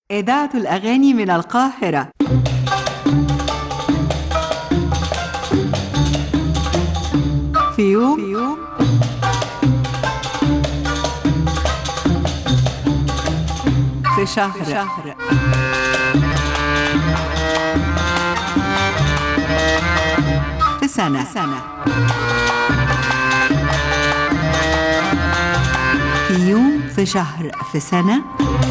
إذاعة الأغاني من القاهرة في يوم, في يوم في شهر, في شهر في سنة, في سنة في يوم في شهر في سنة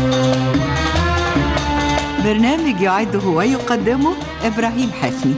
برنامج يعده ويقدمه إبراهيم حفني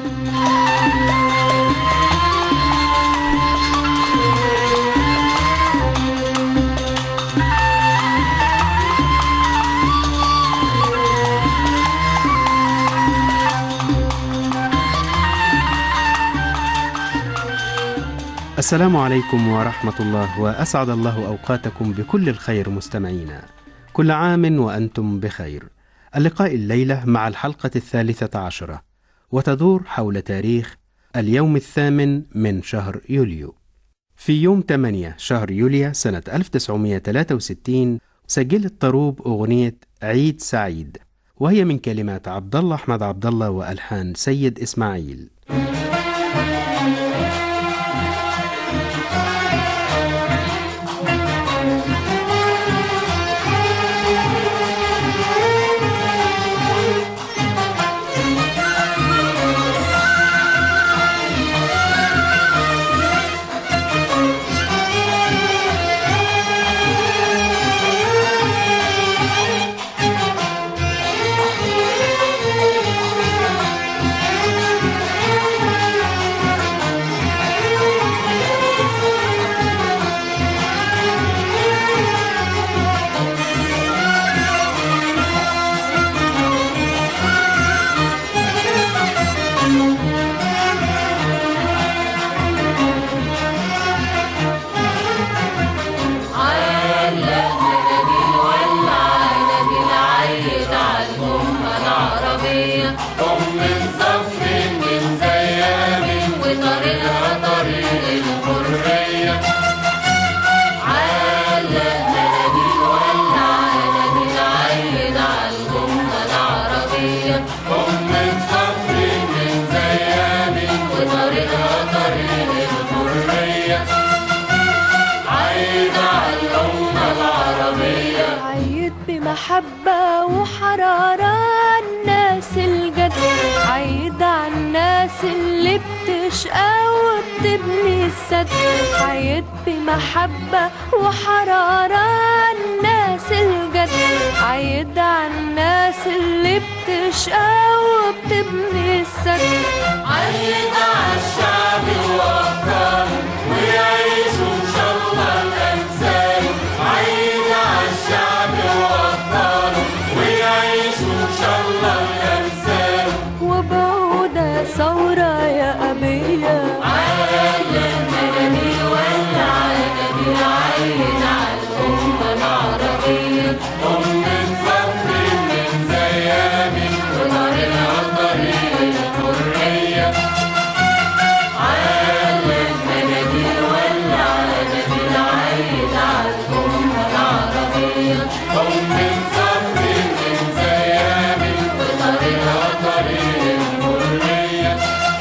السلام عليكم ورحمة الله وأسعد الله أوقاتكم بكل الخير مستمعينا كل عام وأنتم بخير اللقاء الليلة مع الحلقة الثالثة عشرة وتدور حول تاريخ اليوم الثامن من شهر يوليو في يوم 8 شهر يوليو سنة 1963 سجلت طروب أغنية عيد سعيد وهي من كلمات عبد الله أحمد عبد الله وألحان سيد إسماعيل محبة وحرارة الناس الجد عيد على الناس اللي بتشقى وبتبني السد عيد بمحبة وحرارة الناس الجد عيد على الناس اللي بتشقى وبتبني السد عيد على الشعب وأبطاله ويعيشوا إن شاء الله الأمثال عيد على الشعب وأبطاله ويعيشوا إن شاء الله الأمثال وبعودة ثورة يا أبية على المدني ولا على العين على الأمة العربية أمة فخر من زيامي وطريقها طريق الحرية على المدني ولا على العين على الأمة العربية أمة فخر من زيامي وطريقها طريق الحرية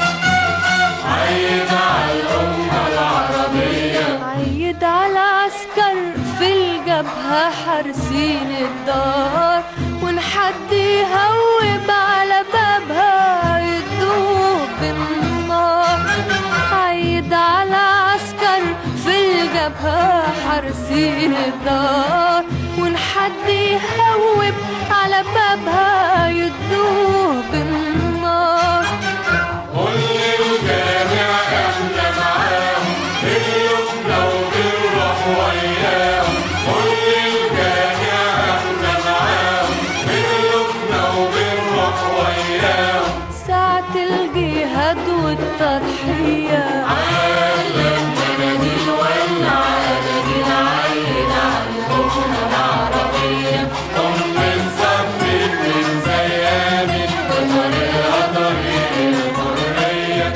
عيد على الأمة العربية عيد على عسكر في الجبهة حارسين الدار ونحد يهوب على بابها يدوب بالنار عيد على عسكر في الجبهة حارسين الدار ونحد يهوب على بابها يدوب بالنار كل الجامع احنا معاهم باليمنى وبالروح وياهم كل الجامع احنا معاهم باليمنى وبالروح وياهم ساعة الجهاد والتضحية على المناديل ولا على العين على الأمة العربية أم صف من زيامي وطريقها طريق الحرية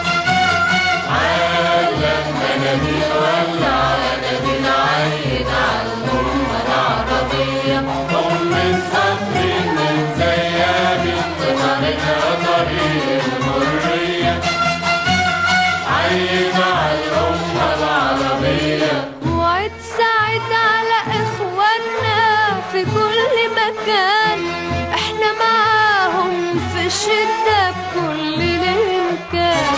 على المناديل ولا على العين على الأمة العربية أم صف من طريق الحرية عيد على الأمة العربية وعد سعد على إخواننا في كل مكان إحنا معاهم في الشدة بكل الإمكان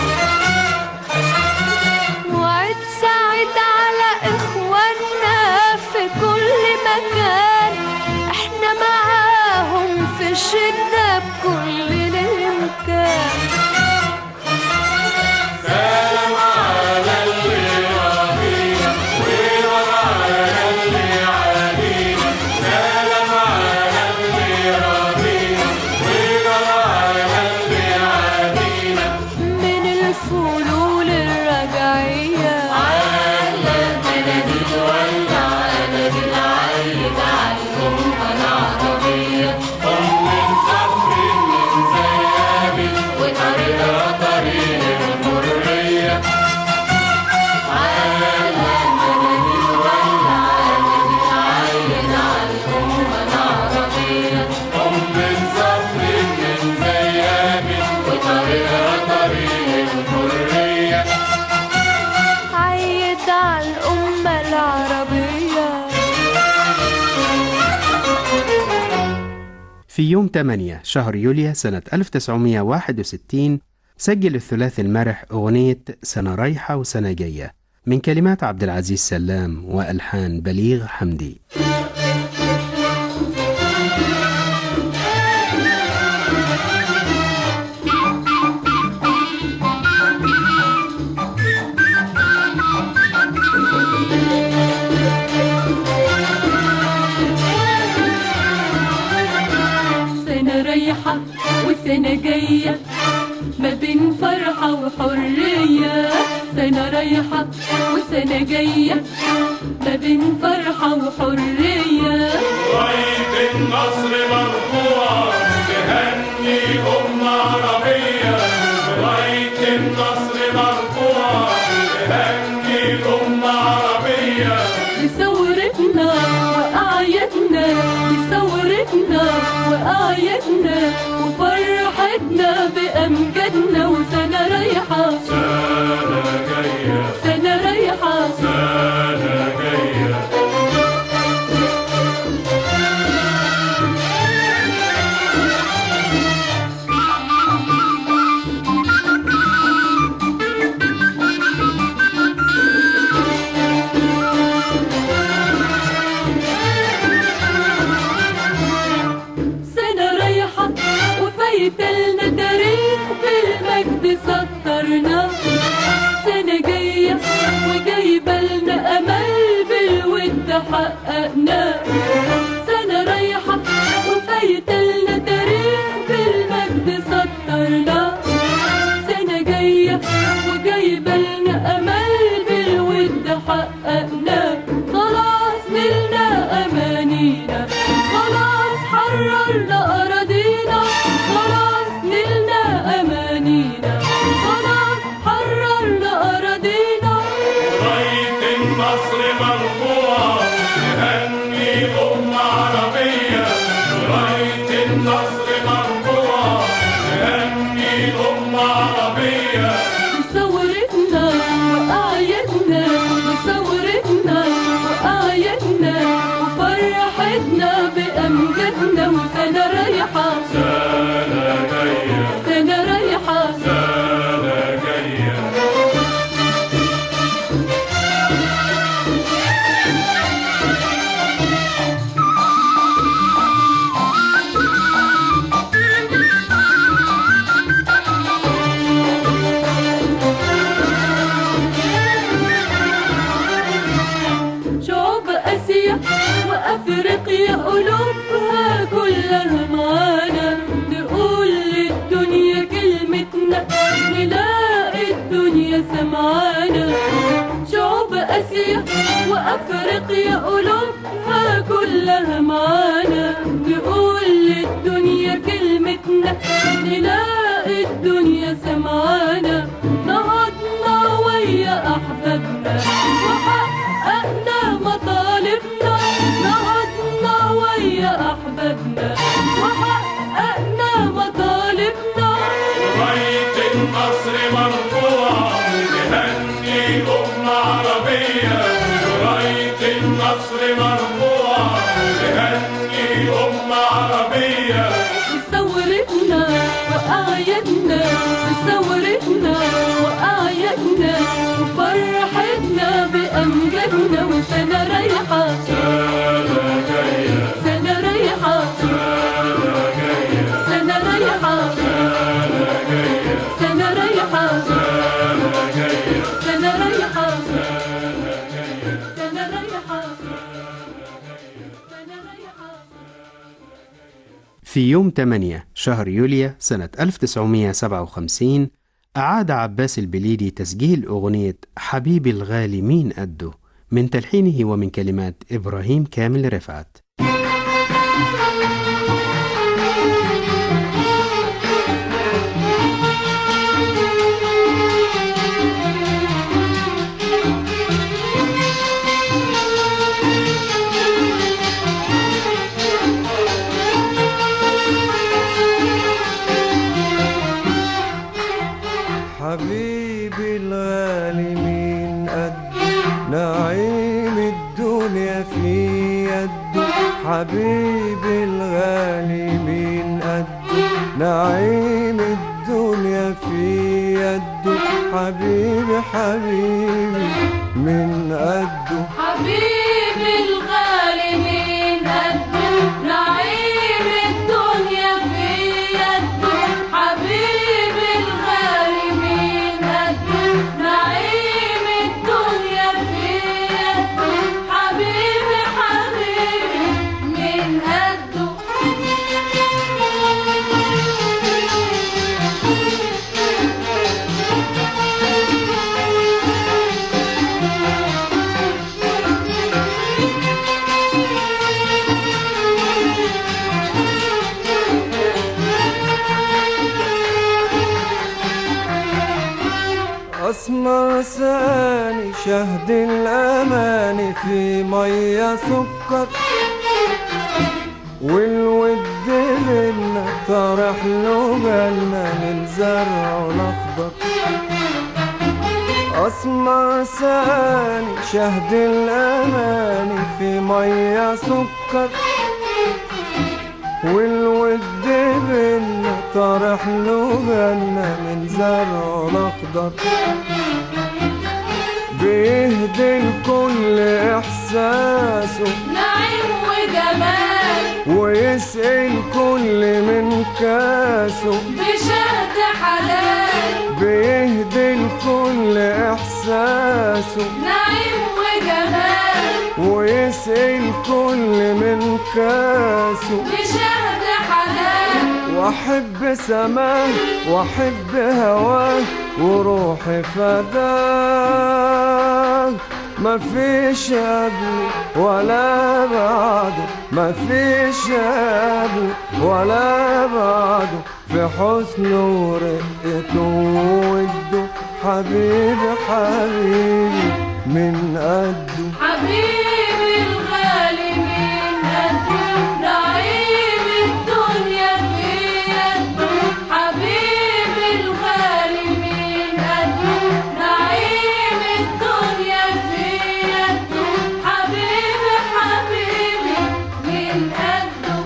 وعد سعد على إخواننا في كل مكان إحنا معاهم في الشدة بكل الإمكان سلام على اللي راضينا ويرى على اللي عادينا سلام على اللي راضينا ويرى على اللي عادينا من الفلول الرجعية على مناديل ولع مناديل عيد على الأمة العربية أم صف من زيابي وطريقها طريق الحرية على مناديل ولع مناديل عيد على الأمة العربية أم صف من زيابي وطريقها طريق الحرية عيد على الأمة العربية في يوم 8 شهر يوليو سنة 1961 سجل الثلاثي المرح أغنية سنة رايحة وسنة جاية من كلمات عبد العزيز سلام وألحان بليغ حمدي سنة رايحة وسنة جاية ما بين فرحة وحرية سنة رايحة وسنة جاية ما بين فرحة وحرية راية النصر مرفوعة تهني أمة عربية راية النصر مرفوعة تهني الأمة عربية لثورتنا وأعيادنا لثورتنا وأعيادنا وفرحتنا بأمجادنا وسنة رايحة سنة جاية سنة رايحة سنة جاية سنة رايحة وفايتلنا تاريخ بالمجد سطرنا سنة جاية وجايبة لنا أمل بالود حققنا سنة رايحة وفايتلنا تاريخ بالمجد سطرنا سنة جاية وجايبة لنا أمل بالود حققنا خلاص نلنا أمانينا خلاص حررنا أراضينا خلاص نلنا أمانينا خلاص حررنا أراضينا راية النصر مرفوعة تهني أمة عربية راية النصر مرفوعة تهني أمة عربية لثورتنا وأعيادنا لثورتنا وأعيادنا وفرحتنا بأمجادنا وسنة رايحة سنة جاية سنة رايحة سنة جاية شعوب آسيا وأفريقيا قلوبها كلها معانا نقول للدنيا كلمتنا نلاقي الدنيا سمعانا شعوب آسيا وأفريقيا قلوبها كلها معانا نقول للدنيا كلمتنا نلاقي الدنيا سمعانا نهضنا ويا أحبابنا وحققنا مطالبنا نهضنا ويا أحبابنا وحققنا مطالبنا عربية بثورتنا وأعيادنا بثورتنا وأعيادنا وفرحتنا بأمجادنا وسنة رايحة سنة جاية سنة رايحة سنة جاية سنة رايحة سنة جاية سنة رايحة سنة جاية سنة رايحة سنة جاية سنة رايحة سنة رايحة في يوم 8 شهر يوليو سنة 1957 أعاد عباس البليدي تسجيل أغنية حبيبي الغالي مين قده من تلحينه ومن كلمات إبراهيم كامل رفعت حبيبي الغالي مين قده نعيم الدنيا في يده حبيبي الغالي مين قده نعيم الدنيا في يده حبيبي حبيبي من قده حبيبي الغالي من قده نعيم الدنيا في يده حبيبي الغالي من قده نعيم الدنيا في يده حبيبي حبيبي من قده أسمر ثاني شهد الأمان في مية سكر والود منا طرح له بالنا من زرع الأخضر أسمر ثاني شهد الأمان في مية سكر والود بينا طرح له بالنا من زرع الأخضر بيهدي الكل إحساسه نعيم وجمال ويسقي الكل من كاسه بشهد حلال بيهدي الكل إحساسه نعيم وجمال ويسقي الكل من كاسه بشهد حلال واحب سماه واحب هواه وروحي فداه مفيش قبله ولا بعده مفيش قبله ولا بعده في حسنه ورقته ووده حبيبي حبيبي من قده حبيبي الغالي من قده نعيم الدنيا في يده حبيبي الغالي من قده نعيم الدنيا في يده حبيبي حبيبي من قده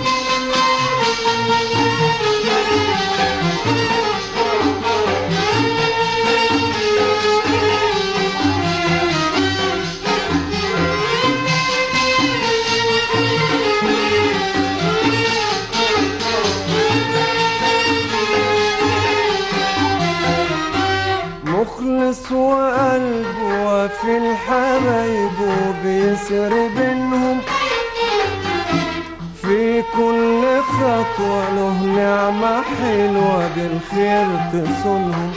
مخلص وقلبه وفي الحبايب وبيسر بينهم في كل خطوة له نعمة حلوة بالخير تصونهم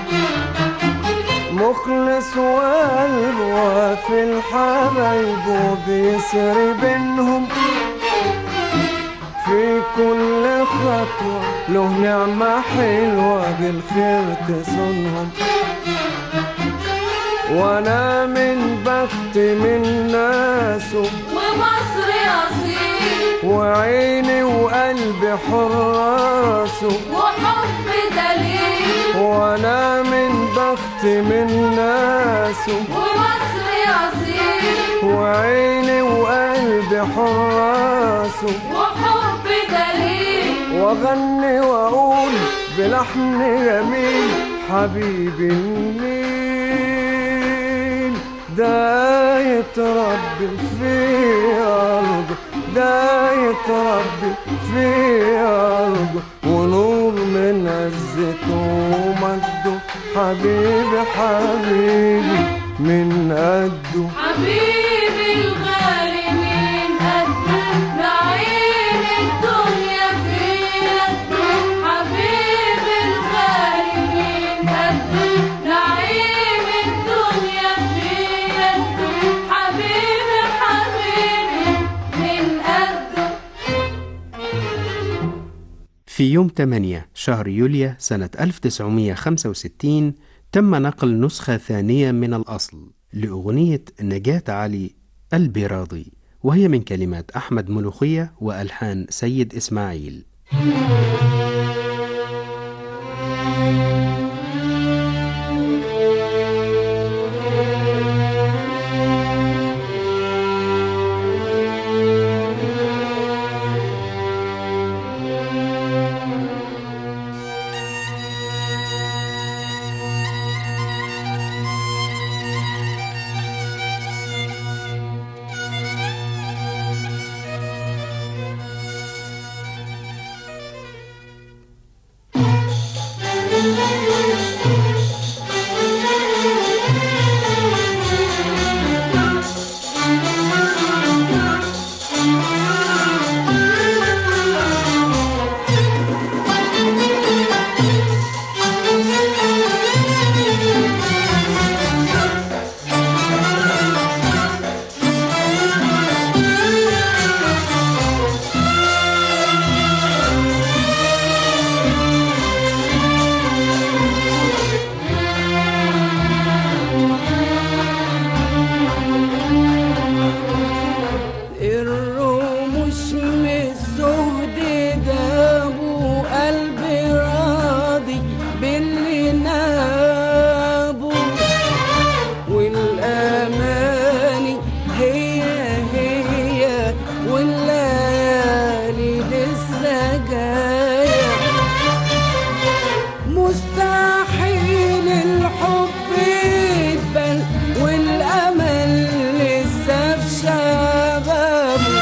مخلص وقلبه وفي الحبايب وبيسر بينهم في كل خطوة له نعمة حلوة بالخير تصونهم وانا من بخت من ناسه ومصر أصيل وعيني وقلبي حراسه وحب دليل وانا من بخت من ناسه ومصر أصيل وعيني وقلبي حراسه وحب واغني واقول بلحن جميل حبيبي النيل ده يتربي في أرضه ده يتربي في أرضه ونور من عزته ومجده حبيبي حبيبي من قده حبيبي الغالي من قده نعيم الدنيا في يده حبيبي الغالي من قده نعيم الدنيا في يده حبيبي حبيبي من قده في يوم 8 شهر يوليو سنة 1965 تم نقل نسخة ثانية من الأصل لأغنية نجاة علي قلبي راضي وهي من كلمات أحمد ملوخية وألحان سيد إسماعيل الرموش من الزهد جابوا قلبي راضي باللي نابوا والأماني هي هي والليالي لسه جايه مستحيل الحب يتبل والامل لسه في شبابه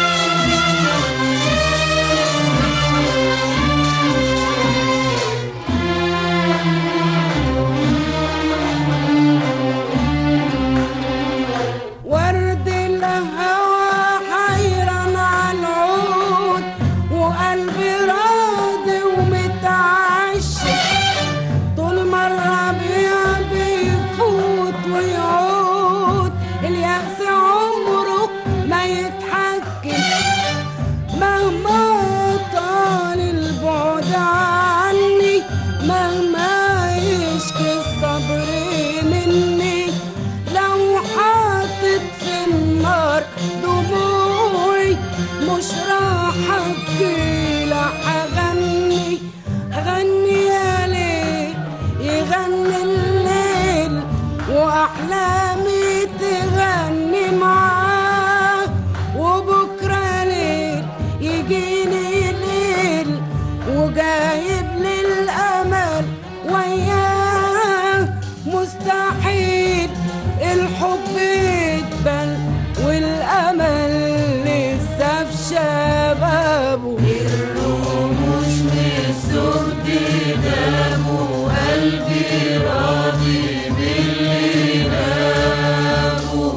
ورد الهوى حيران على العود وقلبي راضي ومتعشق طول ما الربيع بيفوت ويعود اليأس عمره ما يتحكم مهما طال البعد عني مهما يشكي الصبر مني لو حاطط في النار دموعي مش راح ابكي لا هغني هغني يا ليل يغني الليل واحلامي تغني معاه وبكره ليل يجيني ليل وجايب لي الامل وياه مستحيل الحب يتبل والامل لسه في شبابه الرموش من الزهد دامه قلبي راضي باللي نامه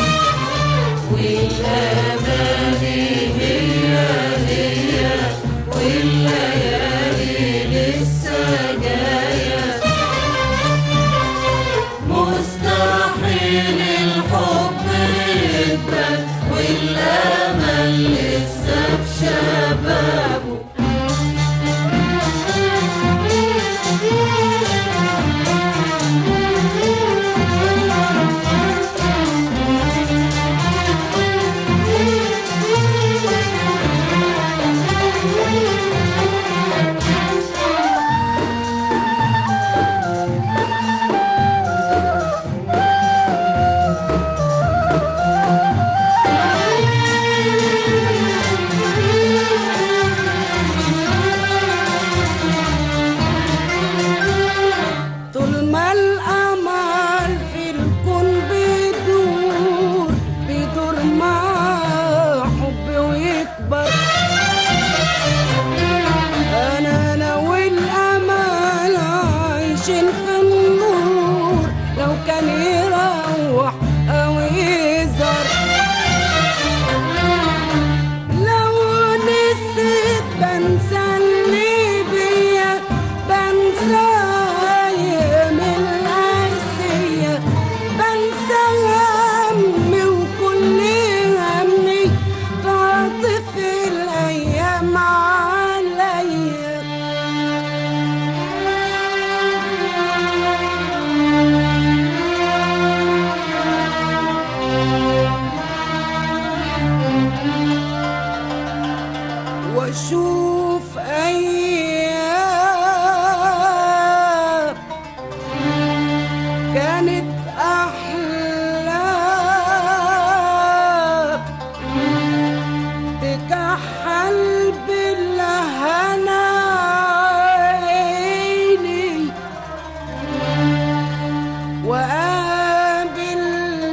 والاماني هي هي والليالي لسه جايه مستحيل الحب يتبل والامل لسه في شبابه بنسى اللي بيا بنسى أيام القاسية بنسى همي وكل همي تعطف الأيام عليا واشوف ايام كانت احلام تكحل بالهنا عيني وقابل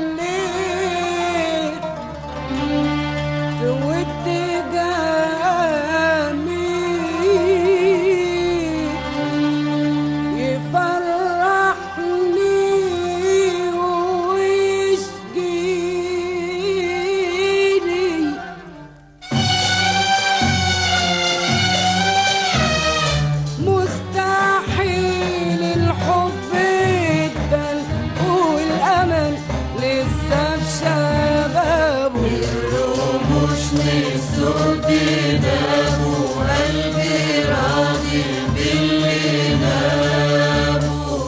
ليه في ود جميل يفرحني ويشجيني مستحيل الحب يدبل والأمل لسه في شبابه مش نسود دابه قلبي راضي باللي نابه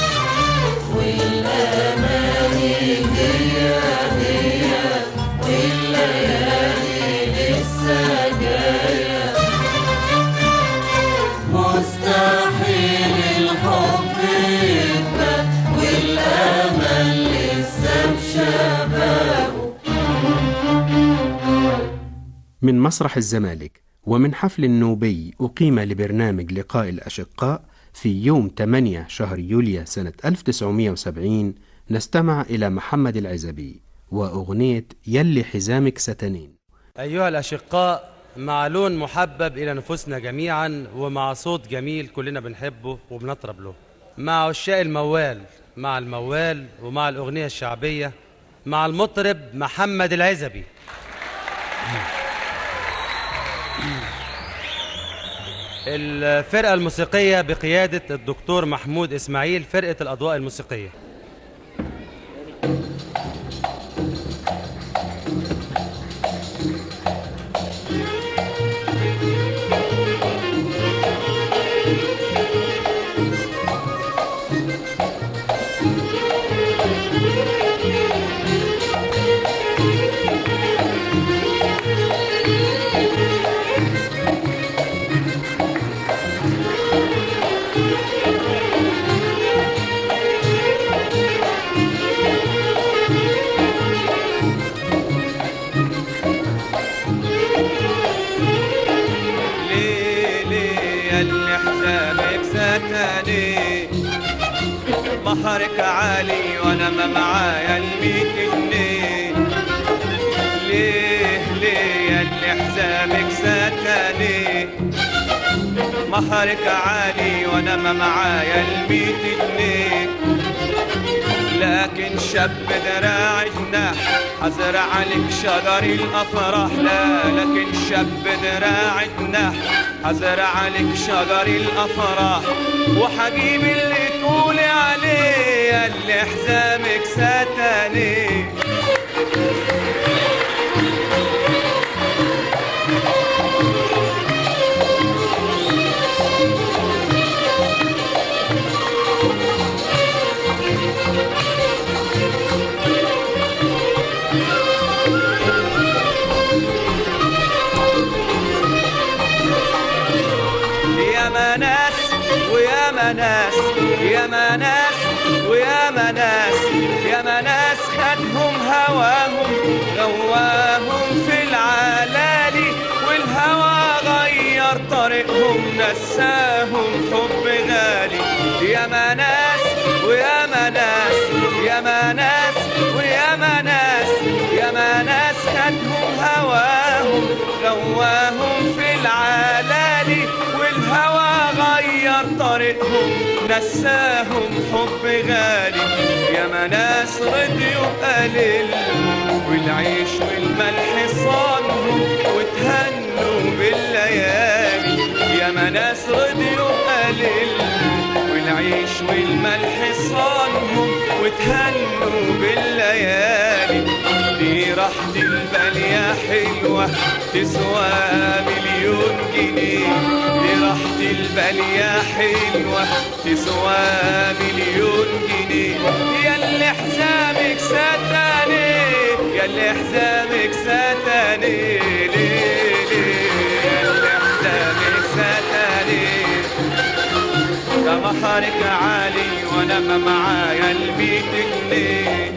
والأماني هي هي والليالي لسه جاية مستحيل الحب يكبر والأمل لسه في شبابه من مسرح الزمالك ومن حفل النوبي أقيم لبرنامج لقاء الأشقاء في يوم 8 شهر يوليو سنة 1970 نستمع إلى محمد العزبي وأغنية يلي حزامك ستنين أيها الأشقاء مع لون محبب إلى نفوسنا جميعا ومع صوت جميل كلنا بنحبه وبنطرب له مع عشاق الموال مع الموال ومع الأغنية الشعبية مع المطرب محمد العزبي الفرقة الموسيقية بقيادة الدكتور محمود إسماعيل فرقة الأضواء الموسيقية ليه ليه ياللي حسابك ستاني بحرك عالي وانا ما معايا الميت جنيه ليه ليه ياللي حسابك ستاني بحرك عالي وانا ما معايا الميت جنيه لكن شاب دراع جناح حزرع عليك شجر الافراح لا لكن شاب دراع جناح حزرع عليك شجر الافراح وحجيب اللي تقولي عليه اللي حزامك ستاني يا مناس ويا مناس يا مناس ويا مناس يا مناس خدهم هواهم غواهم في العلالي والهوى غير طريقهم نساهم حب غالي يا مناس ويا مناس يا مناس ويا مناس يا مناس خدهم هواهم غواهم في العلالي والهوى غير طريقهم نساهم حب غالي يا مناس رضيوا قليل والعيش والملح صانهم وتهنوا بالليالي ياما ناس رضيوا قليل والعيش والملح صانهم وتهنوا بالليالي دي راحة البال يا حلوة تسوى مليون جنيه دي راحة البال يا حلوة تسوى مليون جنيه يا اللي حزامك ستاني يا اللي حزامك ستاني ليه ليه يا اللي حزامك ستاني ده مهرك عالي وانا ما معايا الميت جنيه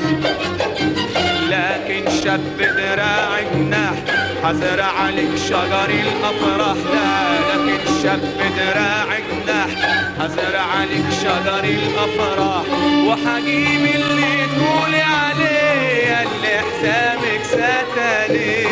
لكن شاب دراع جناح حزرع عليك شجر الافراح لا لكن شاب دراع جناح حزرع عليك شجر الافراح وحجيب اللي تقولي عليه يا اللي حسامك ستاني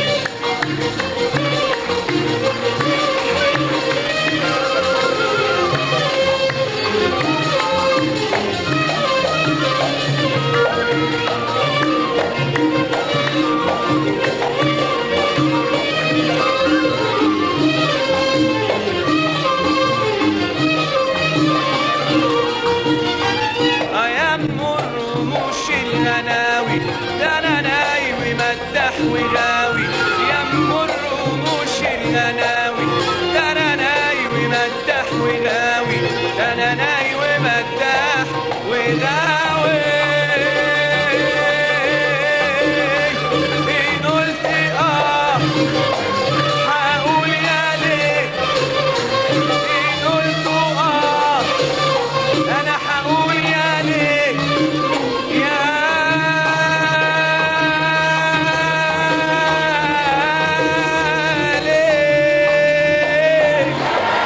ايام الرموش الغناوي ده انا نايم مدح وغاوي يم الرموش الغناوي ده انا نايم مدح وغاوي ده انا نايم مدح وغاوي إن قلت اه هقول يا ليه إن قلت اه انا هقول يا ليه يا ليه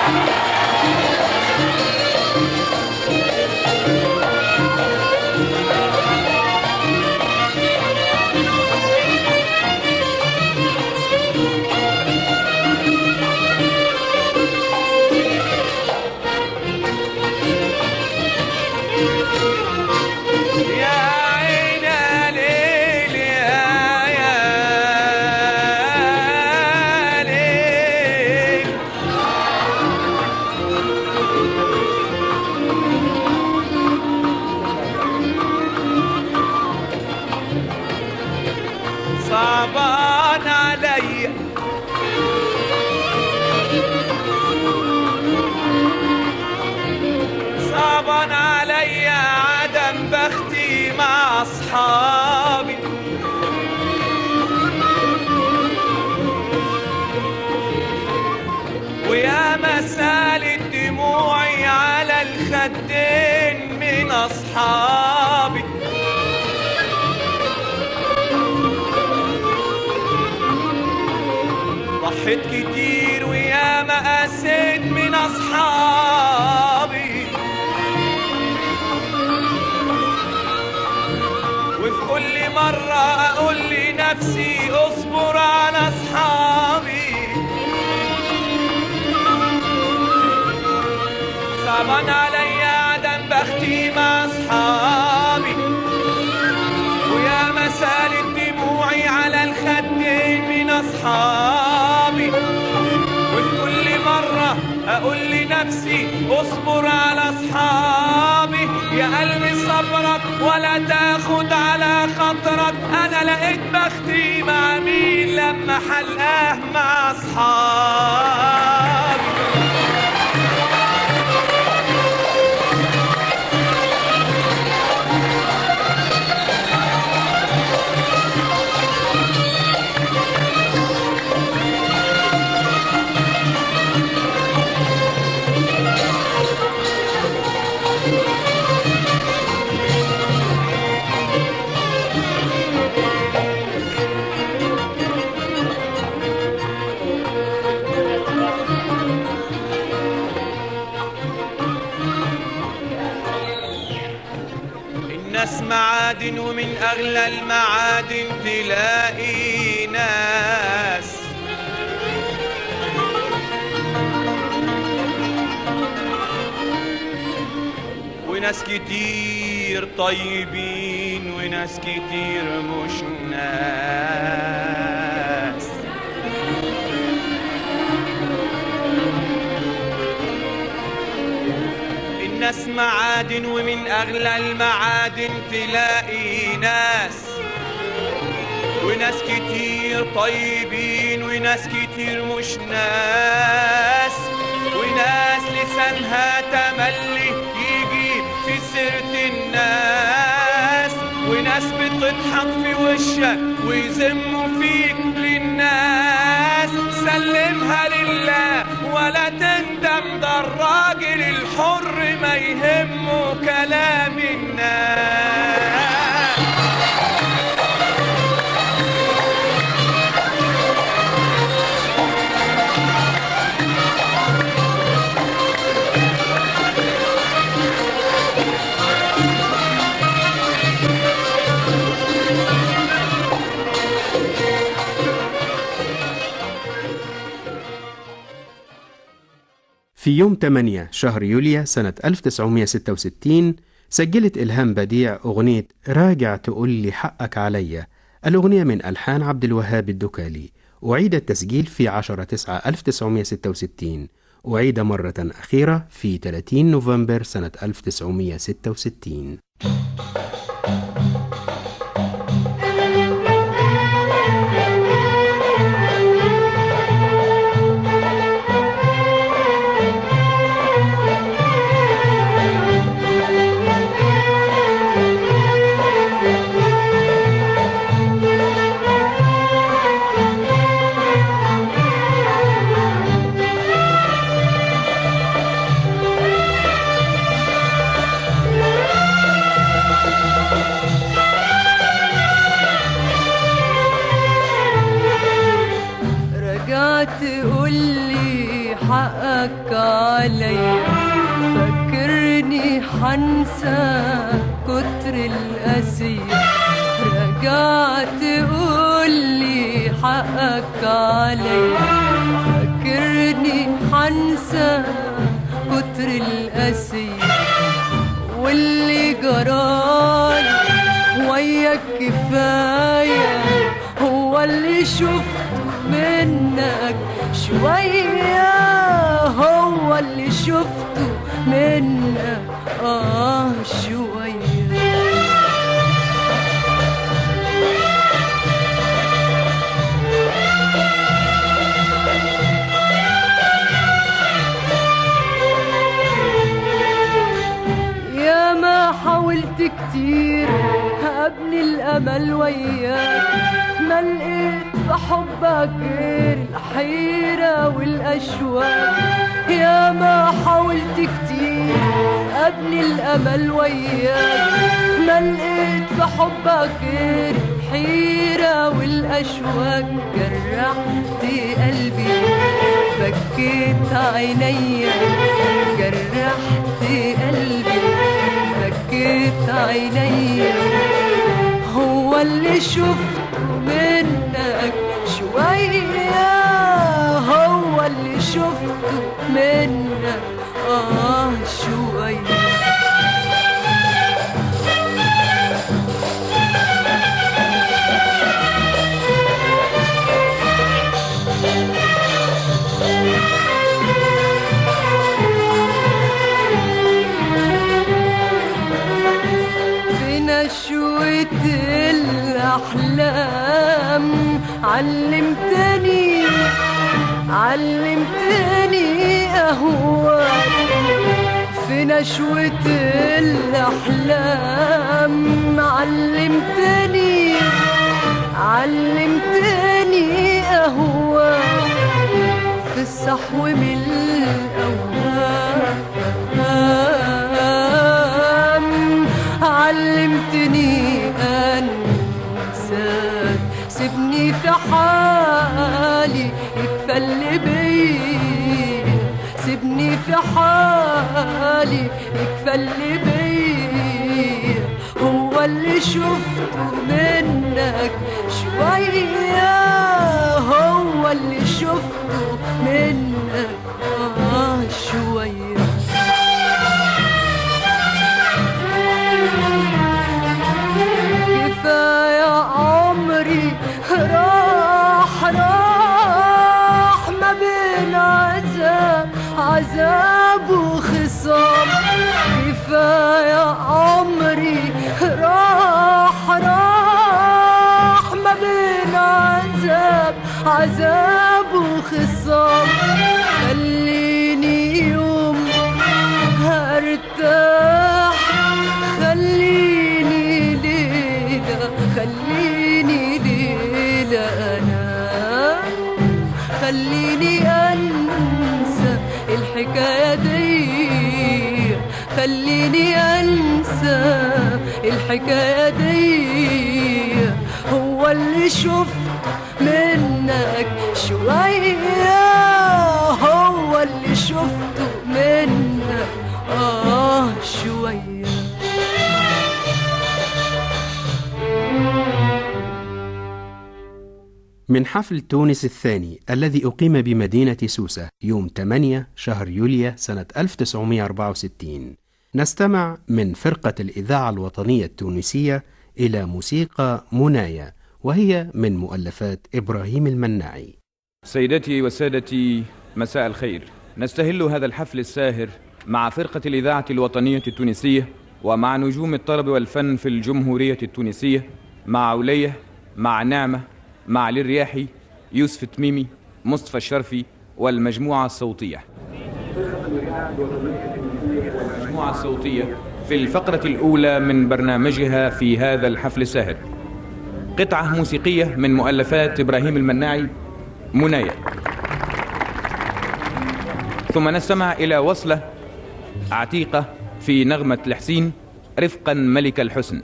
يا عين ليل يا يا ليل صعبان عليّ صعبان علي عدم بختي مع اصحابي ويا مسالة دموعي على الخدين من اصحابي ضحيت كتير ويا ما قاسيت من اصحابي وفي كل مرة اقول لنفسي اصبر على اصحابي صعبان عليا عدم بختي مع اصحابي ويا مسالة دموعي على الخدين من أصحابي وفي كل مرة أقول لنفسي اصبر على أصحابي يا قلبي صبرك ولا تاخد على خاطرك أنا لقيت بختي مع مين لما حلقاه مع أصحابي الناس معادن ومن أغلى المعادن تلاقي ناس وناس كتير طيبين وناس كتير مش ناس ناس معادن ومن أغلى المعادن تلاقي ناس وناس كتير طيبين وناس كتير مش ناس وناس لسانها تملي يجي في سيرة الناس وناس بتضحك في وشك ويذموا فيك للناس سلمها لله ولا تندم ده الراجل الحر ما يهمه كلام الناس في يوم 8 شهر يوليو سنة 1966 سجلت إلهام بديع أغنية راجع تقول لي حقك عليا الأغنية من ألحان عبد الوهاب الدكالي أعيد التسجيل في 10 9 1966 أعيد مرة أخيرة في 30 نوفمبر سنة 1966 رجعت تقولي حقك عليا فكرني حنسى كتر القاسية رجعت تقولي حقك عليا فكرني حنسى كتر القاسية واللي جرالي وياك كفاية هو اللي شفته منك شوية هو اللي شفته منك آه شوية يا ما حاولت كتير ابني الامل وياك ما لقيت في حبك غير الحيرة والاشواق يا ما حاولت كتير ابني الامل وياك ما لقيت في حبك غير الحيرة والاشواق جرحت قلبي بكيت عينيا جرحت قلبي بكيت عينيا هو اللي شفته منك شوية هو اللي شفته منك آه شوية بنشوة الأحلام علمتني علمتني أهواك في نشوة الأحلام علمتني علمتني أهواك في الصحو من الأوهام علمتني أنساك سيبني في حالي يكفل بيا سيبني في حالي يكفل بيا هو اللي شفته منك شوية هو اللي شفته منك آه شوية كفاية عمري راح راح ما بين عذاب عذاب وخصام يا عمري راح راح ما بين عذاب عذاب وخصام خليني يوم هرتاح خليني ليلة خليني ليلة أنا خليني أنسى الحكاية دي خليني أنسى الحكاية دي هو اللي شفت منك شوية هو اللي شفته منك آه شوية من حفل تونس الثاني الذي أقيم بمدينة سوسة يوم 8 شهر يوليو سنة 1964 نستمع من فرقة الإذاعة الوطنية التونسية إلى موسيقى منايا وهي من مؤلفات إبراهيم المناعي سيدتي وسادتي مساء الخير نستهل هذا الحفل الساهر مع فرقة الإذاعة الوطنية التونسية ومع نجوم الطرب والفن في الجمهورية التونسية مع علية مع نعمة مع للرياحي يوسف تميمي مصطفى الشرفي والمجموعة الصوتية المجموعة الصوتية في الفقرة الأولى من برنامجها في هذا الحفل الساهر قطعة موسيقية من مؤلفات إبراهيم المناعي منايا ثم نستمع إلى وصلة عتيقة في نغمة الحسين رفقا ملك الحسن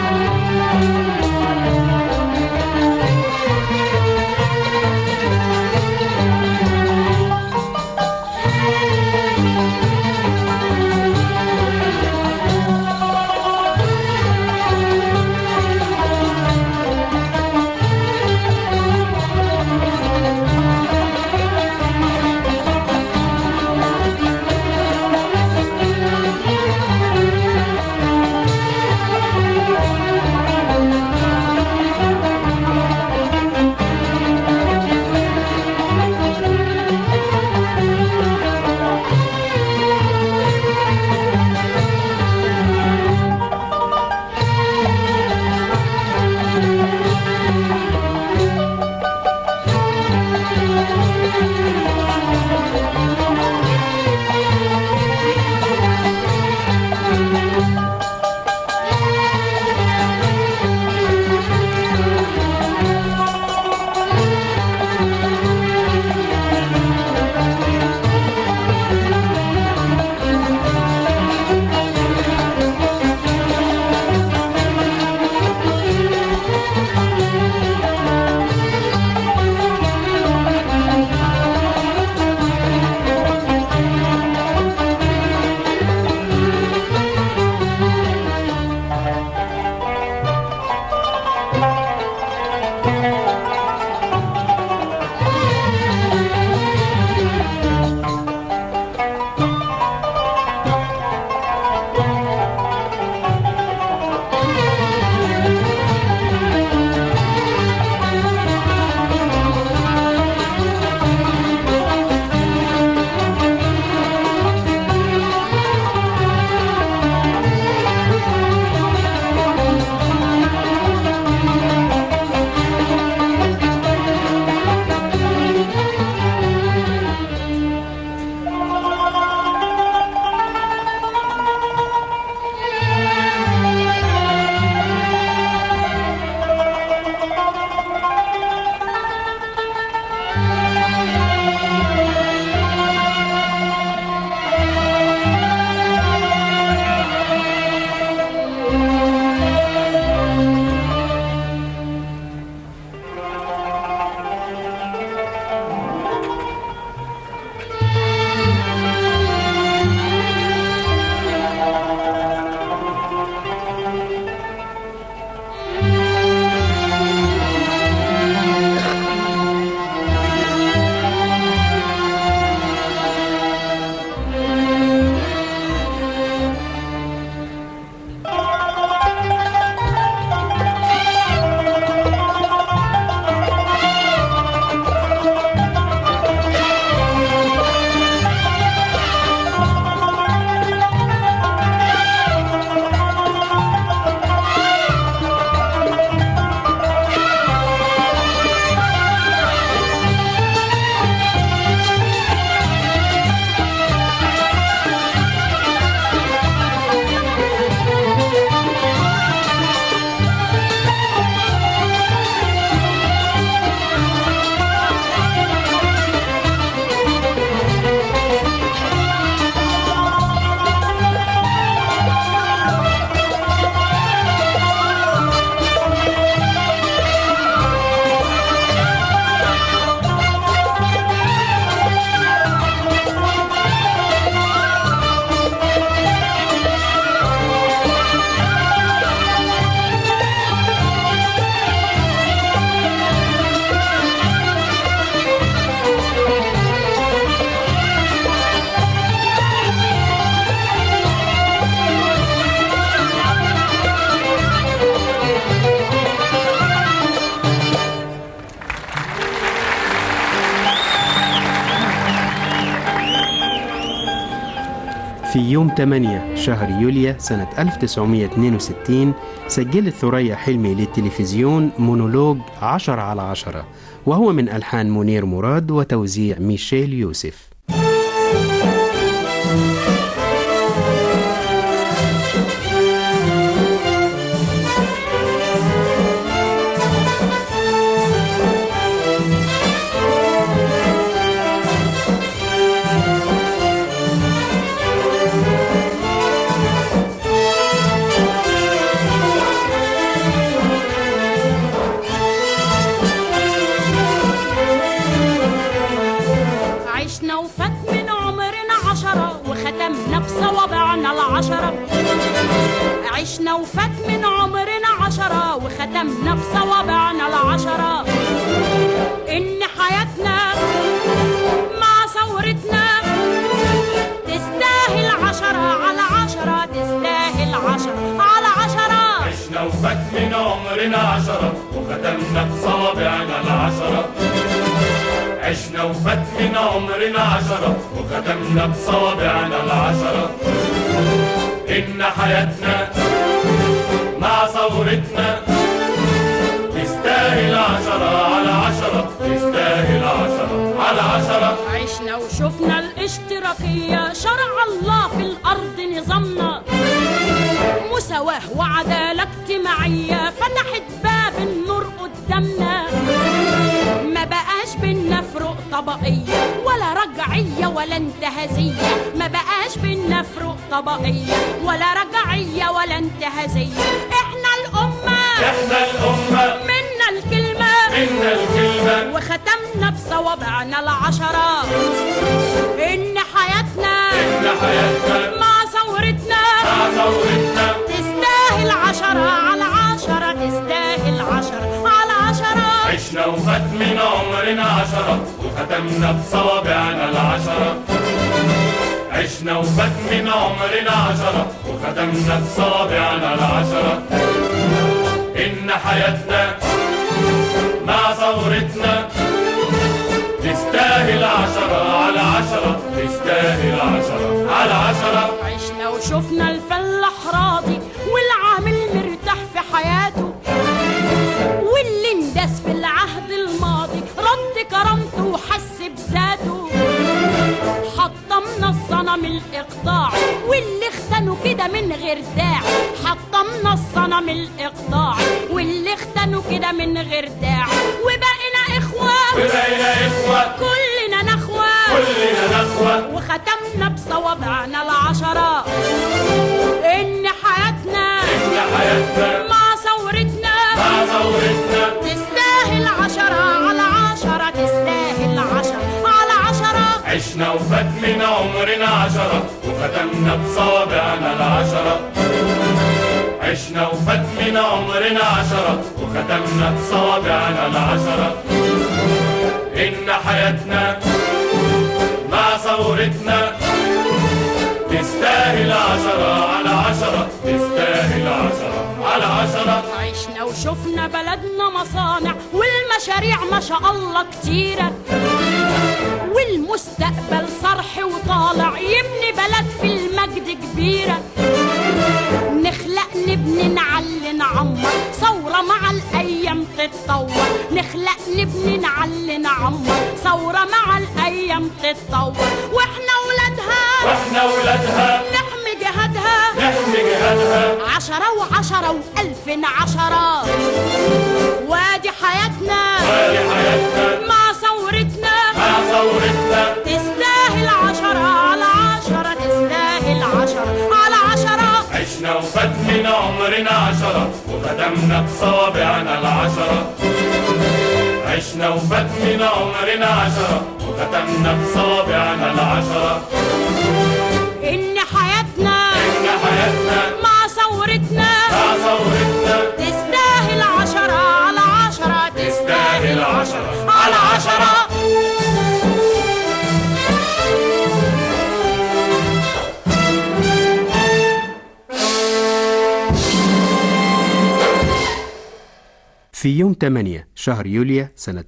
Thank في يوم 8 شهر يوليو سنة 1962 سجلت ثريا حلمي للتلفزيون مونولوج عشر على عشرة وهو من ألحان منير مراد وتوزيع ميشيل يوسف عشنا وفات من عمرنا عشرة وختمنا بصوابعنا العشرة عشنا وفات من عمرنا عشرة وختمنا بصوابعنا العشرة إن حياتنا مع ثورتنا تستاهل عشرة على عشرة تستاهل عشرة على عشرة عشنا وفات من عمرنا عشرة وختمنا بصوابعنا العشرة عشنا وفات من عمرنا عشرة وختمنا بصوابعنا العشرة إن حياتنا مع ثورتنا تستاهل عشرة على عشرة تستاهل عشرة على عشرة عشنا وشفنا الاشتراكية شرع الله في الأرض نظامنا مساواة وعدالة اجتماعية فتحت باب النور قدامنا ما بقاش بينا فروق طبقية ولا رجعية ولا انتهازية ما بقاش بينا فروق طبقية ولا رجعية ولا انتهازية احنا الأمة إحنا الأمة منا الكلمة منا الكلمة وختمنا بصوابعنا العشرة إن حياتنا إن حياتنا مع ثورتنا مع ثورتنا تستاهل عشرة على عشرة تستاهل عشرة على عشرة عشنا وفات من عمرنا عشرة وختمنا بصوابعنا العشرة عشنا وفات من عمرنا عشرة وختمنا بصوابعنا العشرة إن حياتنا مع ثورتنا تستاهل عشرة على عشرة تستاهل عشرة على عشرة عشنا وشفنا الفلاح راضي والعامل مرتاح في حياته واللي انداس في العهد الماضي رد كرامته وحس بذاته حطمنا الصنم الاقطاع واللي اختنوا كده من غير داعي حطمنا الصنم الاقطاع واللي اختنوا كده من غير داعي وبقينا اخوه وبقينا إخوة كلنا نخوه كلنا نخوة وختمنا بصوابعنا العشرة إن حياتنا إن حياتنا مع ثورتنا مع ثورتنا تستاهل عشرة على عشرة تستاهل عشرة على عشرة عشنا وفات من عمرنا عشرة وختمنا بصوابعنا العشرة عشنا وفات من عمرنا عشرة وختمنا بصوابعنا العشرة إن حياتنا مع ثورتنا تستاهل عشرة على عشرة تستاهل عشرة على عشرة عشنا وشفنا بلدنا مصانع والمشاريع ما شاء الله كتيرة والمستقبل صرح وطالع يبني بلد في المجد كبيرة نخلق نبني نعلي نعمر ثورة مع الأيام تتطور نخلق نبني نعلي نعمر ثورة مع الأيام تتطور وإحنا ولادها واحنا ولادها نحمي جهادها نحمي جهادها عشرة وعشرة وألف عشرة وادي حياتنا وادي حياتنا مع ثورتنا مع ثورتنا تستاهل عشرة على عشرة تستاهل عشرة على عشرة عشنا وفات من عمرنا عشرة وختمنا بصوابعنا العشرة عشنا وفات من عمرنا عشرة وختمنا بصوابعنا العشرة إن حياتنا إن حياتنا مع ثورتنا مع ثورتنا تستاهل عشرة على عشرة تستاهل عشرة على عشرة في يوم 8 شهر يوليو سنة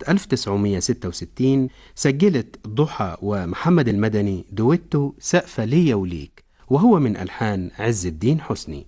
1966 سجلت ضحى ومحمد المدني دويتو سقفة ليا وليك وهو من ألحان عز الدين حسني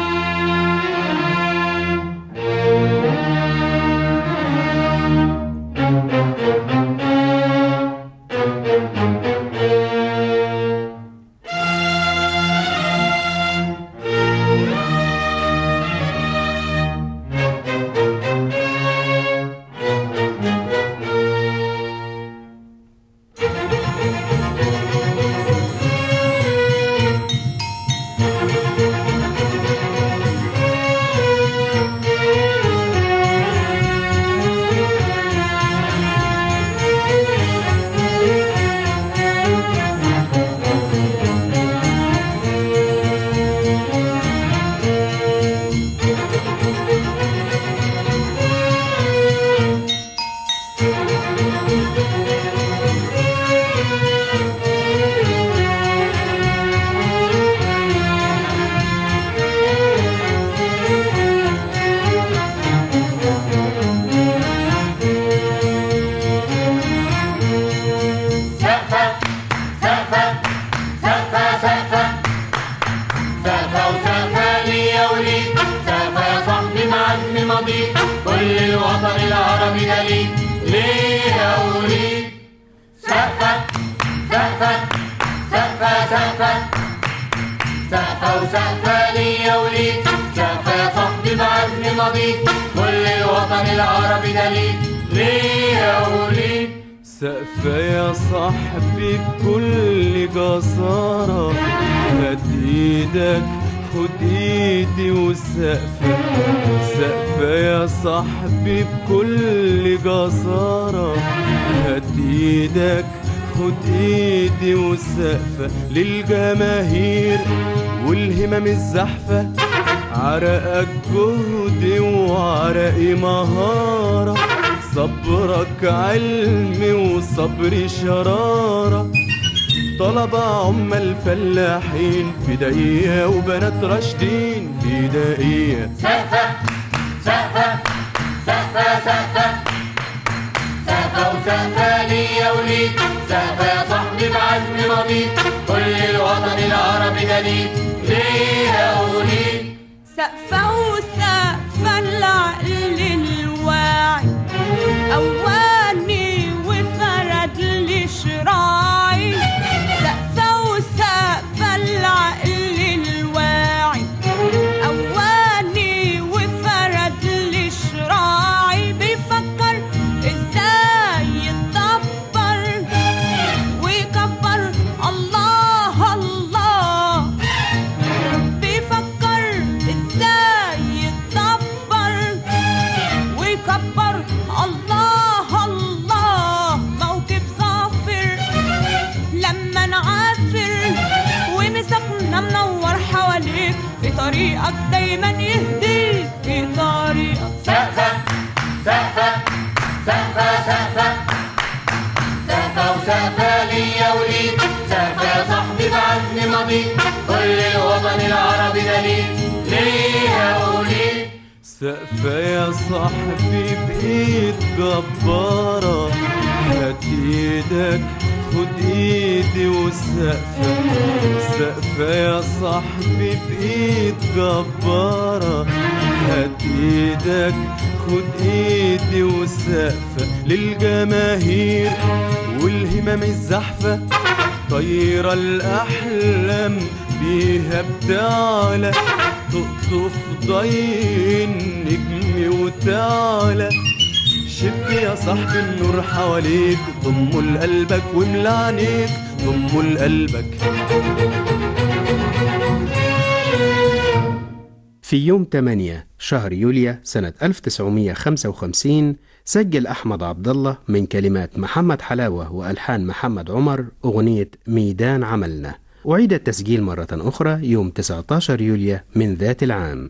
سقفة سقفة سقفة سقفة سقفة وسقفة ليا وليك سقفة يا صاحبي معزم ماضيك كل الوطن العربي ده ليك ليا وليك سقفة سقفة سقفة سقفة سقفة وسقفة ليا وليك سقفة يا صاحبي بعزم ماضيك كل الوطن العربي ده ليك ليا وليك سقفة يا صاحبي بكل جسارة هات ايدك خد ايدي وسقفة سقفة يا صاحبي بكل جسارة هات ايدك خد ايدي وسقفة للجماهير والهمم الزحفة عرقك جهد وعرقي مهارة صبرك علم وصبري شرارة طلبة عمال فلاحين فدائية وبنات راشدين فدائية سقفة سقفة سقفة سقفة سقفة وسقفة ليا وليك سقفة يا صاحبي بعزم ماضيك كل الوطن العربي ده ليك ليا وليك سقفة وسقفة العقل الواعي أواني وفرد لي شراعي سقفة وسقفة العقل الواعي أواني وفرد لي شراعي بيفكر ازاي يتدبر ويكبر الله الله بيفكر ازاي يتدبر ويكبر الله الله موكب ظافر لما نعافر ومسكنا منور حواليك في طريقك دايما يهديك في طريقك سقفة سقفة سقفة سقفة سقفة وسقفة ليا وليك سقفة يا صاحبي بعزم ماضيك كل الوطن العربي ده ليك ليا وليك سقفة يا صاحبي بإيد جبارة هات إيدك خد إيدي والسقفة سقفة يا صاحبي بإيد جبارة هات إيدك خد إيدي والسقفة للجماهير والهمم الزحفة طايرة الأحلام بيها بتعلى تقطف ضي النجم وتعلى شب يا صاحبي النور حواليك ضمه لقلبك واملى عينيك ضمه لقلبك في يوم 8 شهر يوليو سنة 1955 سجل أحمد عبد الله من كلمات محمد حلاوة وألحان محمد عمر أغنية ميدان عملنا أعيد التسجيل مرة أخرى يوم 19 يوليو من ذات العام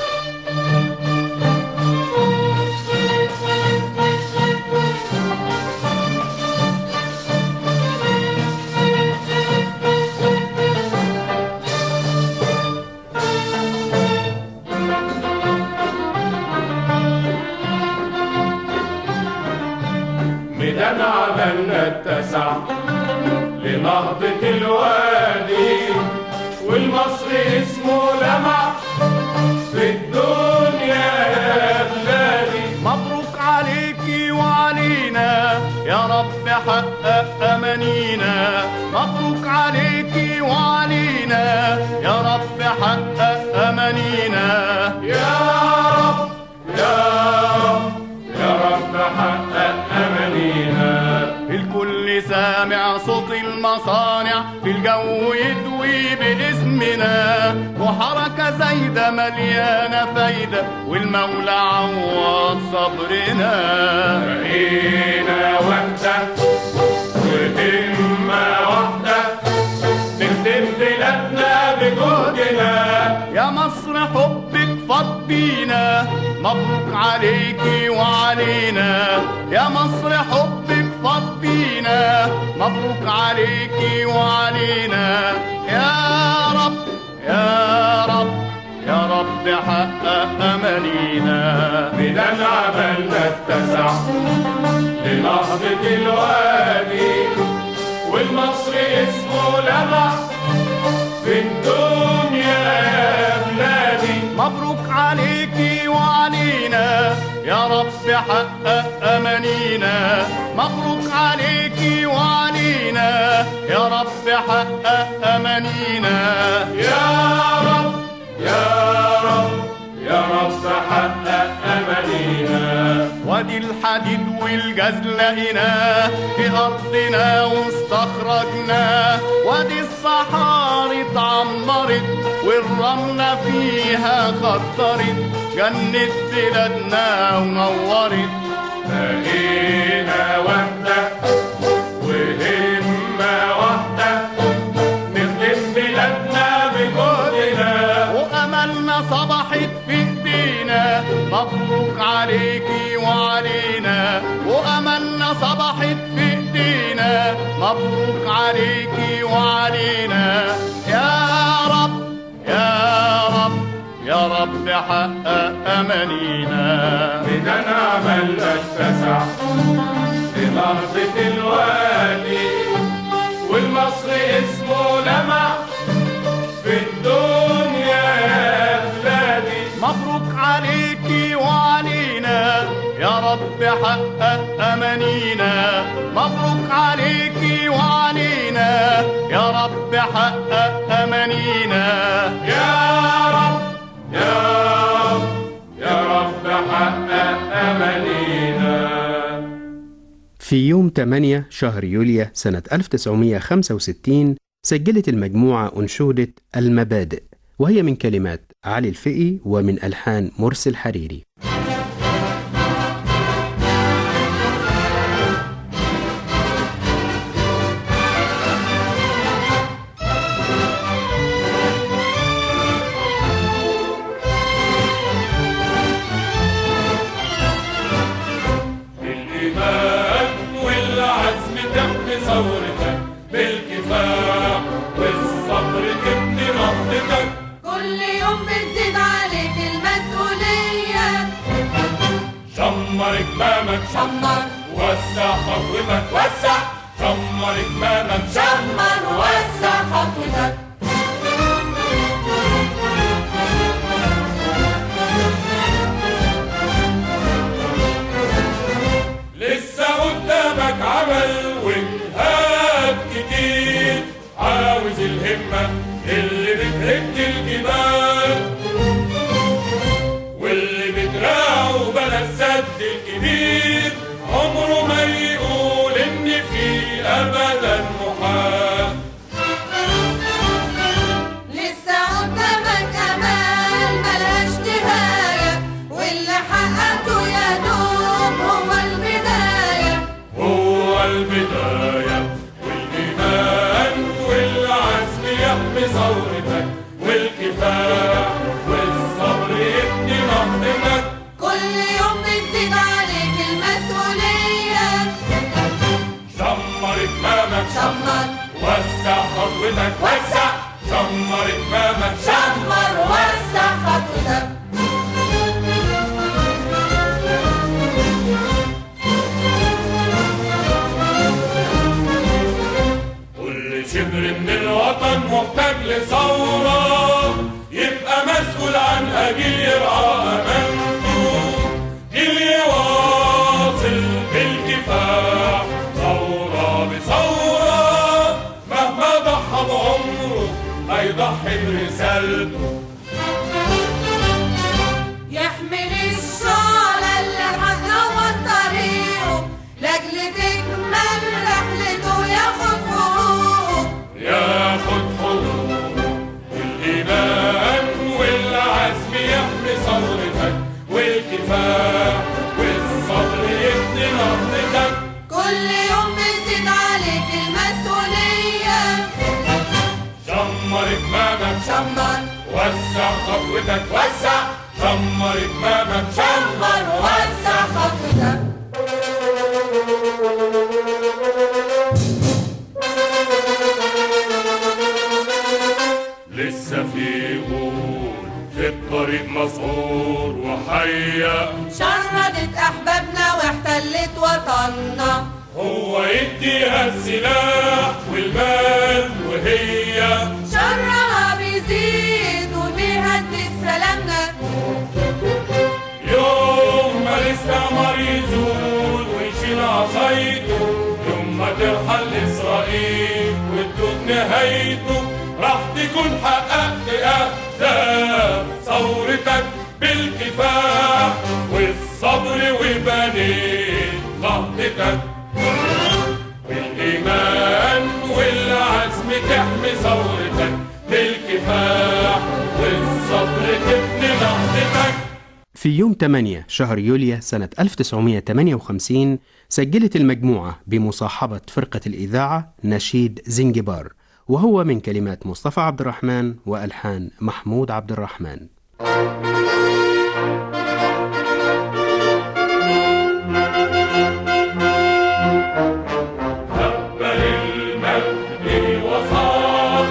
ميدان عملنا اتسع لنهضة الوادي والمصر اسمه لمع في الدنيا يا بلادي مبروك عليكي وعلينا يا رب حقق أمانينا مبروك عليكي وعلينا يا رب حقق أمانينا يا رب يا رب يا رب حقق أمانينا الكل سامع صوت المصانع في الجو يدوي باسمنا وحركة زايدة مليانة فايدة والمولى عوض صبرنا بقينا وحدة وهمة واحدة نخدم بلادنا بجهدنا يا مصر حبك فاض بينا مبروك عليكي وعلينا يا مصر حبك فاض بينا مبروك عليكي وعلينا يا رب يا رب يا رب حقق أمانينا بدل عملنا اتسع لنهضة الوادي والمصر اسمه لمع في الدنيا يا بلادي مبروك عليكي وعلينا يا رب حقق أمانينا مبروك عليكي وعلينا يا رب حقق أمانينا يا رب يا رب يا رب حقق أمانينا وادي الحديد والجاز لقيناه في أرضنا واستخرجناه وادي الصحاري اتعمرت والرملة فيها خطرت جنة بلادنا ونورت بقينا وحدة وهمة واحدة نخدم بلادنا بجهدنا وأملنا صبحت في ايدينا مبروك عليكي وعلينا وأملنا صبحت في ايدينا مبروك عليكي وعلينا يا رب يا رب يا رب حقق أمانينا بدنا عملنا اتسع لنهضة الوادي والمصر اسمه لمع في الدنيا يا بلادي مبروك عليكي وعلينا يا رب حقق أمانينا مبروك عليكي وعلينا يا رب حقق أمانينا يا رب يا رب يا رب حقق أمانينا في يوم 8 شهر يوليو سنة 1965 سجلت المجموعة أنشودة المبادئ وهي من كلمات علي الفقي ومن ألحان مرسي الحريري بالإيمان والعزم تبني ثورتك بالكفاح والصبر تبني نهضتك كل يوم بتزيد عليك المسؤولية شمر كمامك شمر وسع خطوتك وسع شمر كمامك شمر وسع خطوتك لسه قدامك عمل وجهاد كتير عاوز الهمة اللي بتهد الجبال واللي بدراعه بلا السد الكبير عمره ما يقول ان في ابدا محال لسه قدامك امل ملهاش نهاية واللي حققته يا دوب هو البداية هو البداية والإيمان والعزم يحمي ثورتك والكفاح والصبر يبني نهضتك كل يوم بتزيد عليك المسؤولية شمر كمامك شمر وسع خطوتك وسع شمر كمامك شمر وسع خطوتك الكفاح والصبر يبني نهضتك كل يوم بنزيد عليك المسؤولية شمر كمامك شمر وسع خطوتك وسع شمر كمامك شمر ووسع خطوتك لسه في قول في الطريق مسعور وحيا شردت أحبابنا واحتلت وطننا هو يديها السلاح والمال وهي شرها بيزيد وبيهدد سلامنا يوم ما الاستعمار يزول ويشيل عصايته يوم ما ترحل اسرائيل وتدوق نهايته راح تكون حققت اهداف ثورتك بالكفاح والصبر وبنيت نهضتك بالايمان والعزم تحمي ثورتك بالكفاح والصبر تبني نهضتك في يوم 8 شهر يوليو سنة 1958 سجلت المجموعة بمصاحبة فرقة الإذاعة نشيد زنجبار وهو من كلمات مصطفى عبد الرحمن وألحان محمود عبد الرحمن بل المجد وصار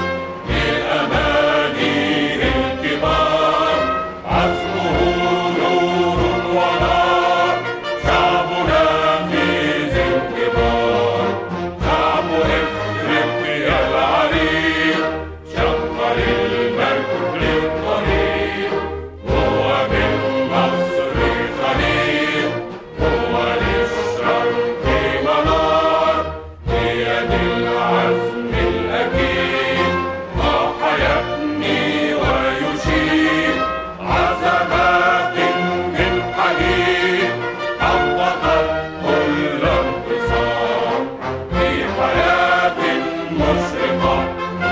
لأمانيه الكبار عزمه نور ونار شعبنا في زنجبار شعب افريقيا العريق شمر المجد للطريق هو من مصر خليل هو للشرق منار بيد العزم الأكيد راح يبني ويشيد عزمات من حديد حققت كل انتصار في حياة مشرقة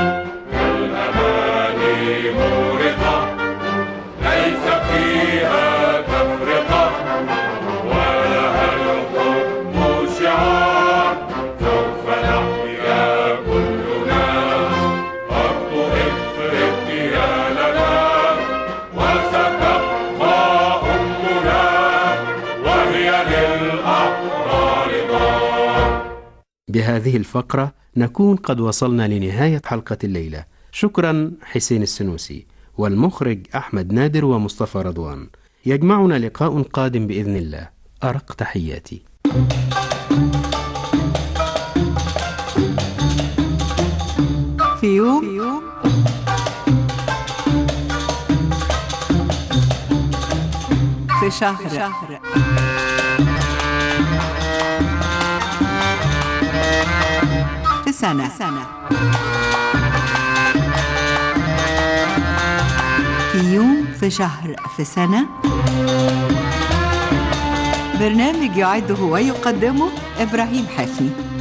كالأماني مورقة ليس فيها تفرقة ولها الحب شعار سوف نحيا كلنا أرض إفريقيا لنا وستبقى أمنا وهي للأحرار دار بهذه الفقرة نكون قد وصلنا لنهاية حلقة الليلة شكرا حسين السنوسي والمخرج أحمد نادر ومصطفى رضوان يجمعنا لقاء قادم بإذن الله أرق تحياتي في يوم في شهر في سنة في يوم في شهر في سنة برنامج يعده ويقدمه إبراهيم حفني